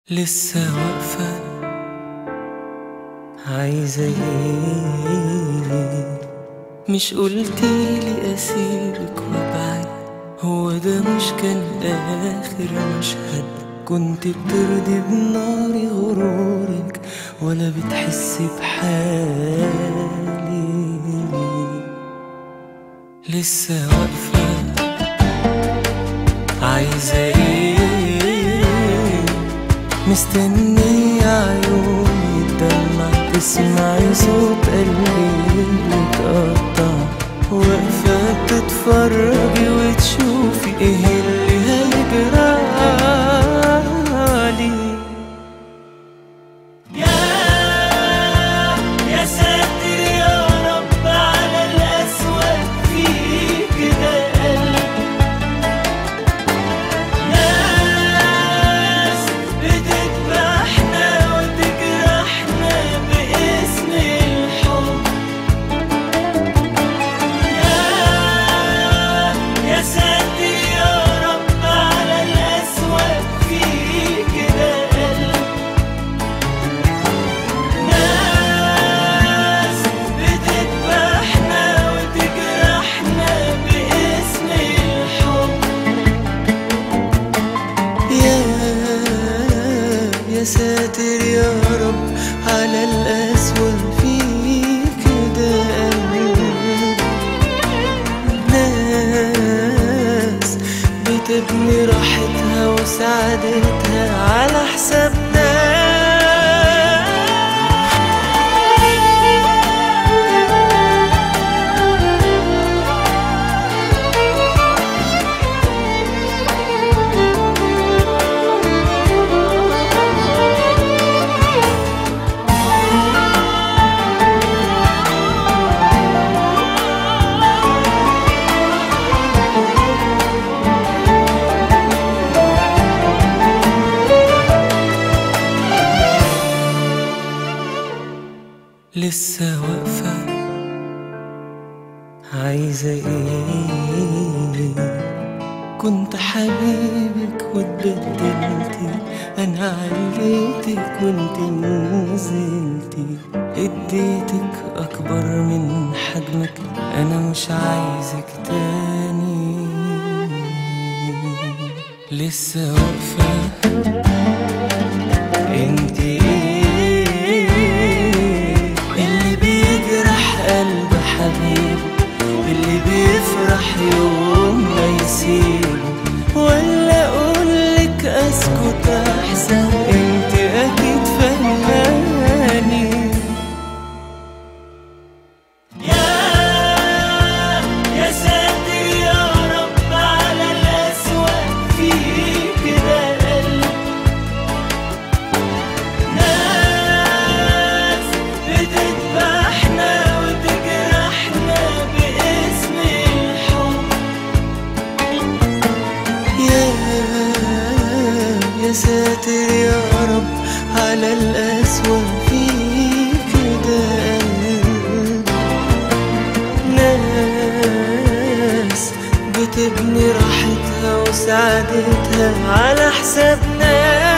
لسه واقفة عايزة ايه مش قلتيلي اسيرك وابعد هو ده مش كان اخر مشهد كنت بترضي بنار غرورك ولا بتحسي بحالي لسه واقفة عايزة ايه مستنية عيوني تدمع تسمعي صوت قلبي متقطع واقفة تتفرجي وتشوفي ايه اللي هيجرالي يا يا ساتر يا رب على الأسود فيك ده قلب ناس بتذبحنا وتجرحنا باسم الحب يا يا ساتر يا رب على الأسود فيك ده قلب ناس بتذبحنا وتجرحنا باسم الحب يا يا ساتر يا رب على الأسود فيك ده قلب ناس بتبني راحتها وسعادتها على حسابنا لسه واقفة عايزة ايه كنت حبيبك واتبدلتي انا عليتك وانت نزلتي اديتك اكبر من حجمك انا مش عايزك تاني لسه واقفة انت ايه اللي بيجرح قلب حبيبه اللي بيفرح يوم ما يسيبه ولا اقولك اسكت احسن انت اكيد فهماني يا يا ساتر يا رب على الأسود فيك ده قلب ناس بتذبحنا وتجرحنا باسم الحب يا يا ساتر يا رب على الأسود فيك ده قلب ناس بتبني راحتها وسعادتها على حسابنا